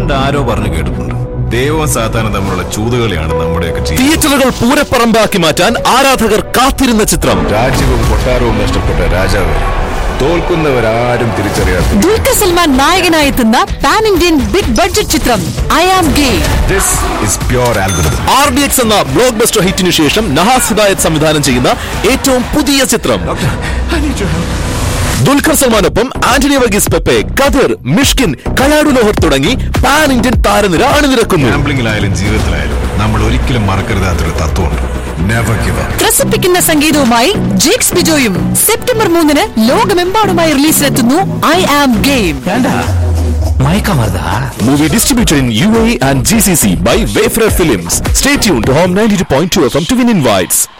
പണ്ട് ആരോ പറഞ്ഞു കേട്ടിട്ടുണ്ട് ദൈവവും സാത്താനും തമ്മിലുള്ള ചൂതുകളിയാണ് നമ്മുടെയൊക്കെ ജീവിതം തിയേറ്ററുകൾ പൂരപ്പറമ്പാക്കി മാറ്റാൻ ആരാധകർ കാത്തിരുന്ന ചിത്രം രാജ്യവും കൊട്ടാരവും നഷ്ടപ്പെട്ട രാജാവ് തോൽക്കുന്നവരാരും തിരിച്ചറിയാത്ത ദുൽഖർ സൽമാൻ നായകനായി എത്തുന്ന പാൻ ഇന്ത്യൻ ബിഗ് ബഡ്ജറ്റ് ചിത്രം I am game this is pure algorithm R D X എന്ന ബ്ലോക്ക് ബസ്റ്റർ ഹിറ്റിനു ശേഷം നഹാസ് ഹിദായത് സംവിധാനം ചെയ്യുന്ന ഏറ്റവും പുതിയ ചിത്രം ദുൽഖർ സൽമാനൊപ്പം ആന്റണി വർഗീസ് പെപ്പെ കതിർ മിഷ്കിൻ കയാടു ലോഹർ തുടങ്ങി പാൻ ഇന്ത്യൻ താരനിര അണിനിരക്കുന്നു ഗാംബ്ലിംഗിലായാലും ജീവിതത്തിലായാലും നമ്മൾ ഒരിക്കലും മറക്കരുതാത്തൊരു തത്വമുണ്ട് നെവർ ഗിവ് അപ്പ് ത്രസിപ്പിക്കുന്ന സംഗീതവുമായി ജേക്സ് ബിജോയും സെപ്റ്റംബർ മൂന്നിന് ലോകമെമ്പാടുമായി റിലീസിലെത്തുന്നു ഐ ആം ഗെയിം மயக்கம் வருதா Movie distributed in UAE and GCC by Wayfarer Films. Stay tuned to Home 92.2 FM to win invites.